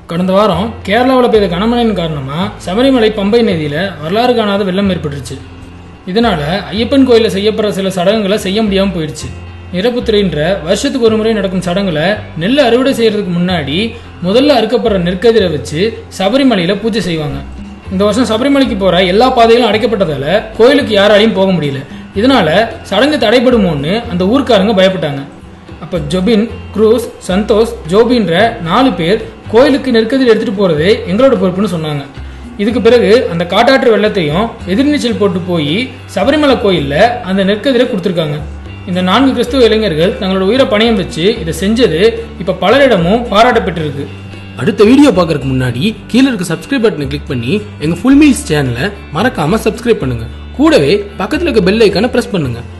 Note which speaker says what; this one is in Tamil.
Speaker 1: கடந்த வாரம் கேரளாவில் பெய்த கனமழையின் காரணமா சபரிமலை பம்பை நதியில வரலாறு காணாத வெள்ளம் ஏற்பட்டுருச்சு இதனால ஐயப்பன் கோயில செய்யப்படுற சில சடங்குகளை செய்ய முடியாம போயிடுச்சு நிரப்புத்துறைன்ற வருஷத்துக்கு ஒரு முறை நடக்கும் சடங்குல நெல் அறுவடை செய்யறதுக்கு முன்னாடி முதல்ல அறுக்கப்படுற நெற்கதிரை வச்சு சபரிமலையில பூஜை செய்வாங்க இந்த வருஷம் சபரிமலைக்கு போற எல்லா பாதைகளும் அடைக்கப்பட்டதால கோயிலுக்கு யாராலையும் போக முடியல இதனால சடங்கு தடைபடுமோன்னு அந்த ஊர்க்காரங்க பயப்பட்டாங்க அப்ப ஜொபின் குரூஸ் சந்தோஷ் ஜோபின்ற நாலு பேர் கோயிலுக்கு நெற்கதிர் எடுத்துட்டு போறது எங்களோட பொறுப்புன்னு சொன்னாங்க இதுக்கு பிறகு அந்த காட்டாற்று வெள்ளத்தையும் எதிர்நீச்சல் போட்டு போய் சபரிமலை கோயில்ல அந்த நெற்கதிரை கொடுத்துருக்காங்க இந்த நான்கு கிறிஸ்துவ இளைஞர்கள் தங்களோட உயிரை பணயம் வச்சு இதை செஞ்சது இப்ப பலரிடமும் பாராட்டப்பட்டிருக்கு
Speaker 2: அடுத்த வீடியோ பார்க்கறதுக்கு முன்னாடி கீழே இருக்க சப்ஸ்கிரைப் பட்டனை கிளிக் பண்ணி எங்க ஃபுல் மீல்ஸ் சேனலை மறக்காம சப்ஸ்கிரைப் பண்ணுங்க கூடவே பக்கத்துல இருக்க பெல் ஐக்கானை பிரஸ் பண்ணுங்க